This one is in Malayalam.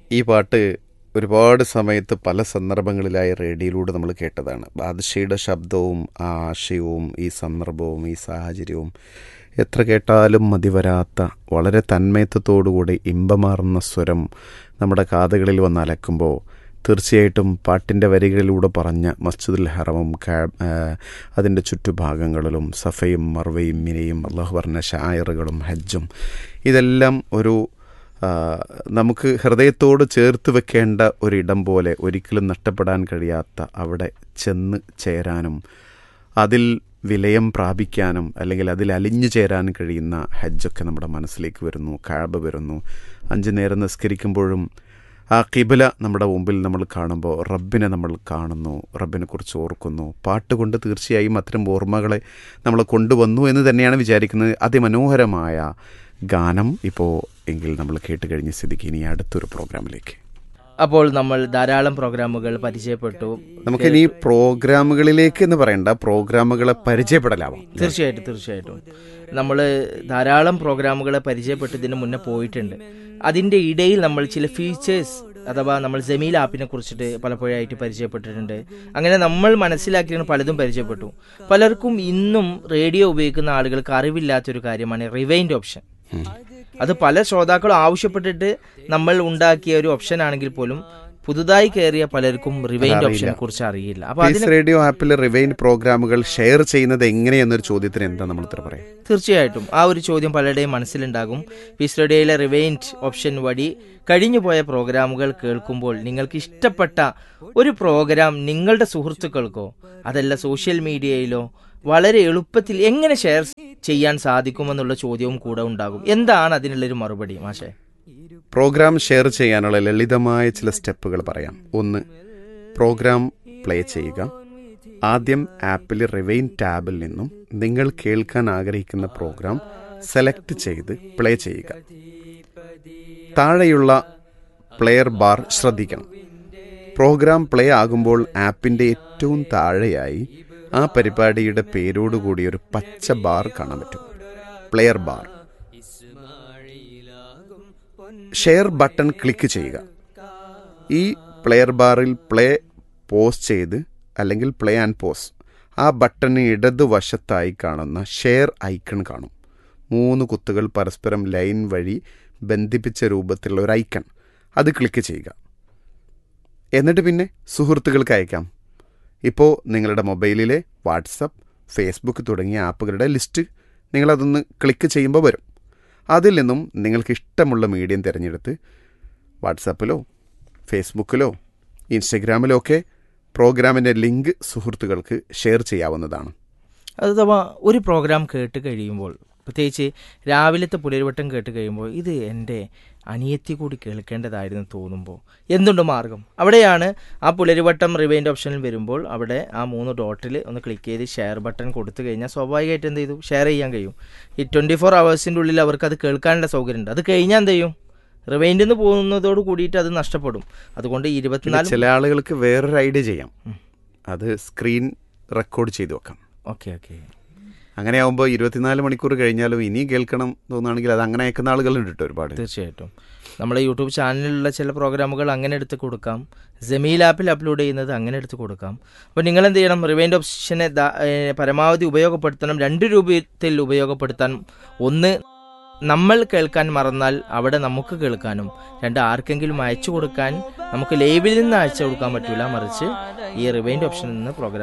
ഈ പാട്ട് ഒരുപാട് സമയത്ത് പല സന്ദർഭങ്ങളിലായി റേഡിയോയിലൂടെ നമ്മൾ കേട്ടതാണ് ബാദുഷയുടെ ശബ്ദവും ആ ആശയവും ഈ സന്ദർഭവും ഈ സാഹചര്യവും എത്ര കേട്ടാലും മതിവരാത്ത വളരെ തന്മയത്വത്തോടുകൂടി ഇമ്പമാർന്ന സ്വരം നമ്മുടെ കാതുകളിൽ വന്ന് അലക്കുമ്പോൾ തീർച്ചയായിട്ടും പാട്ടിൻ്റെ വരികളിലൂടെ പറഞ്ഞ മസ്ജിദുൽ ഹറമും അതിൻ്റെ ചുറ്റുഭാഗങ്ങളിലും സഫയും മർവയും മിനയും അള്ളാഹു പറഞ്ഞ ഷായറുകളും ഹജ്ജും ഇതെല്ലാം ഒരു നമുക്ക് ഹൃദയത്തോട് ചേർത്ത് വെക്കേണ്ട ഒരിടം പോലെ ഒരിക്കലും നഷ്ടപ്പെടാൻ കഴിയാത്ത അവിടെ ചെന്ന് ചേരാനും അതിൽ വിലയം പ്രാപിക്കാനും അല്ലെങ്കിൽ അതിൽ അലിഞ്ഞു ചേരാൻ കഴിയുന്ന ഹജ്ജൊക്കെ നമ്മുടെ മനസ്സിലേക്ക് വരുന്നു കാബ് വരുന്നു അഞ്ച് നേരം നിസ്കരിക്കുമ്പോഴും ആ കിബില നമ്മുടെ മുമ്പിൽ നമ്മൾ കാണുമ്പോൾ റബ്ബിനെ നമ്മൾ കാണുന്നു റബ്ബിനെ കുറിച്ച് ഓർക്കുന്നു പാട്ട് കൊണ്ട് തീർച്ചയായും അത്തരം ഓർമ്മകളെ നമ്മൾ കൊണ്ടുവന്നു എന്ന് തന്നെയാണ് വിചാരിക്കുന്നത് അതിമനോഹരമായ ഗാനം ഇപ്പോൾ എങ്കിൽ നമ്മൾ കേട്ട് കഴിഞ്ഞ സ്ഥിതിക്ക് ഇനി അടുത്തൊരു പ്രോഗ്രാമിലേക്ക് അപ്പോൾ നമ്മൾ ധാരാളം പ്രോഗ്രാമുകൾ പരിചയപ്പെട്ടു നമുക്ക് ഇനി പ്രോഗ്രാമുകളിലേക്ക് എന്ന് പറയണ്ട പ്രോഗ്രാമുകളെ പരിചയപ്പെടലാവാം തീർച്ചയായിട്ടും തീർച്ചയായിട്ടും നമ്മൾ ധാരാളം പ്രോഗ്രാമുകളെ പരിചയപ്പെട്ടതിന് മുന്നേ പോയിട്ടുണ്ട് അതിൻ്റെ ഇടയിൽ നമ്മൾ ചില ഫീച്ചേഴ്സ് അഥവാ നമ്മൾ ജമീൽ ആപ്പിനെ കുറിച്ചിട്ട് പലപ്പോഴായിട്ട് പരിചയപ്പെട്ടിട്ടുണ്ട് അങ്ങനെ നമ്മൾ മനസ്സിലാക്കിയാണ് പലതും പരിചയപ്പെട്ടു പലർക്കും ഇന്നും റേഡിയോ ഉപയോഗിക്കുന്ന ആളുകൾക്ക് അറിവില്ലാത്തൊരു കാര്യമാണ് റിവൈൻഡ് ഓപ്ഷൻ അത് പല ശ്രോതാക്കളും ആവശ്യപ്പെട്ടിട്ട് നമ്മൾ ഉണ്ടാക്കിയ ഒരു ഓപ്ഷൻ ആണെങ്കിൽ പോലും പുതുതായി കയറിയ പലർക്കും റിവൈൻഡ് ഓപ്ഷനെ കുറിച്ച് അറിയില്ല അപ്പൊ പീസ് റേഡിയോ ആപ്പിൽ റിവൈൻ പ്രോഗ്രാമുകൾ ഷെയർ ചെയ്യുന്നത് എങ്ങനെയെന്നൊരു ചോദ്യത്തിന് എന്താ നമ്മൾ ഇത്ര പറയാം തീർച്ചയായിട്ടും ആ ഒരു ചോദ്യം പലരുടെയും മനസ്സിലുണ്ടാകും പീസ് റേഡിയോയിലെ റിവൈൻഡ് ഓപ്ഷൻ വഴി കഴിഞ്ഞുപോയ പ്രോഗ്രാമുകൾ കേൾക്കുമ്പോൾ നിങ്ങൾക്ക് ഇഷ്ടപ്പെട്ട ഒരു പ്രോഗ്രാം നിങ്ങളുടെ സുഹൃത്തുക്കൾക്കോ അതല്ല സോഷ്യൽ മീഡിയയിലോ വളരെ എളുപ്പത്തിൽ എങ്ങനെ ഷെയർ ചെയ്യാൻ സാധിക്കുമെന്നുള്ള ചോദ്യവും കൂടെ ഉണ്ടാകും എന്താണ് അതിനുള്ളൊരു മറുപടി മാഷേ പ്രോഗ്രാം ഷെയർ ചെയ്യാനുള്ള ലളിതമായ ചില സ്റ്റെപ്പുകൾ പറയാം ഒന്ന് പ്രോഗ്രാം പ്ലേ ചെയ്യുക ആദ്യം ആപ്പിൽ റിവൈൻ ടാബിൽ നിന്നും നിങ്ങൾ കേൾക്കാൻ ആഗ്രഹിക്കുന്ന പ്രോഗ്രാം സെലക്ട് ചെയ്ത് പ്ലേ ചെയ്യുക താഴെയുള്ള പ്ലെയർ ബാർ ശ്രദ്ധിക്കണം പ്രോഗ്രാം പ്ലേ ആകുമ്പോൾ ആപ്പിൻ്റെ ഏറ്റവും താഴെയായി ആ പരിപാടിയുടെ പേരോടുകൂടി ഒരു പച്ച ബാർ കാണാൻ പറ്റും player bar share button click ചെയ്യുക ഈ പ്ലെയർ ബാറിൽ പ്ലേ പോസ് ചെയ്ത് അല്ലെങ്കിൽ പ്ലേ ആൻഡ് പോസ് ആ ബട്ടണിന് ഇടതുവശത്തായി കാണുന്ന ഷെയർ ഐക്കൺ കാണും മൂന്ന് കുത്തുകൾ പരസ്പരം ലൈൻ വഴി ബന്ധിപ്പിച്ച രൂപത്തിലുള്ള ഒരു ഐക്കൺ അത് ക്ലിക്ക് ചെയ്യുക എന്നിട്ട് പിന്നെ സുഹൃത്തുക്കൾക്ക് അയക്കാം ഇപ്പോൾ നിങ്ങളുടെ മൊബൈലിലെ വാട്സപ്പ് ഫേസ്ബുക്ക് തുടങ്ങിയ ആപ്പുകളുടെ ലിസ്റ്റ് നിങ്ങളതൊന്ന് ക്ലിക്ക് ചെയ്യുമ്പോൾ വരും അതിൽ നിന്നും നിങ്ങൾക്ക് ഇഷ്ടമുള്ള മീഡിയം തിരഞ്ഞെടുത്ത് വാട്സാപ്പിലോ ഫേസ്ബുക്കിലോ ഇൻസ്റ്റഗ്രാമിലോ ഒക്കെ പ്രോഗ്രാമിൻ്റെ ലിങ്ക് സുഹൃത്തുക്കൾക്ക് ഷെയർ ചെയ്യാവുന്നതാണ് അഥവാ ഒരു പ്രോഗ്രാം കേട്ട് കഴിയുമ്പോൾ പ്രത്യേകിച്ച് രാവിലത്തെ പുലരുവട്ടം കേട്ട് കഴിയുമ്പോൾ ഇത് എൻ്റെ അനിയത്തി കൂടി കേൾക്കേണ്ടതായിരുന്നു തോന്നുമ്പോൾ എന്തുണ്ട് മാർഗം അവിടെയാണ് ആ പുലരുവട്ടം റിവൈൻഡ് ഓപ്ഷനിൽ വരുമ്പോൾ അവിടെ ആ മൂന്ന് ഡോട്ടിൽ ഒന്ന് ക്ലിക്ക് ചെയ്ത് ഷെയർ ബട്ടൺ കൊടുത്തു കഴിഞ്ഞാൽ സ്വാഭാവികമായിട്ട് എന്ത് ചെയ്തു ഷെയർ ചെയ്യാൻ കഴിയും ഈ ട്വൻറ്റി ഫോർ അവേഴ്സിൻ്റെ ഉള്ളിൽ അവർക്ക് അത് കേൾക്കാനുള്ള സൗകര്യമുണ്ട് അത് കഴിഞ്ഞാൽ എന്ത് ചെയ്യും റിവൈൻഡിൽ നിന്ന് പോകുന്നതോട് കൂടിയിട്ട് അത് നഷ്ടപ്പെടും അതുകൊണ്ട് ഇരുപത്തിനാല് ചില ആളുകൾക്ക് വേറൊരു ഐഡിയ ചെയ്യാം അത് സ്ക്രീൻ റെക്കോർഡ് ചെയ്ത് വെക്കാം ഓക്കെ ഓക്കെ അങ്ങനെ ആകുമ്പോൾ ഇരുപത്തിനാല് മണിക്കൂർ കഴിഞ്ഞാലും ഇനി കേൾക്കണം തോന്നുകയാണെങ്കിൽ അത് അങ്ങനെ അയക്കുന്ന ആളുകളുണ്ട് കേട്ടോ ഒരുപാട് തീർച്ചയായിട്ടും നമ്മളെ യൂട്യൂബ് ചാനലിലുള്ള ചില പ്രോഗ്രാമുകൾ അങ്ങനെ എടുത്ത് കൊടുക്കാം ജമീൽ ആപ്പിൽ അപ്ലോഡ് ചെയ്യുന്നത് അങ്ങനെ എടുത്ത് കൊടുക്കാം അപ്പോൾ നിങ്ങൾ എന്ത് ചെയ്യണം റിവൈൻഡ് ഓപ്ഷനെ പരമാവധി ഉപയോഗപ്പെടുത്തണം രണ്ട് രൂപത്തിൽ ഉപയോഗപ്പെടുത്താൻ ഒന്ന് നമ്മൾ കേൾക്കാൻ മറന്നാൽ അവിടെ നമുക്ക് കേൾക്കാനും രണ്ട് ആർക്കെങ്കിലും അയച്ചു കൊടുക്കാൻ നമുക്ക് ലൈവിൽ നിന്ന് അയച്ചു കൊടുക്കാൻ പറ്റില്ല മറിച്ച് ഈ റിവൈൻഡ് ഓപ്ഷനിൽ നിന്ന് പ്രോഗ്രാം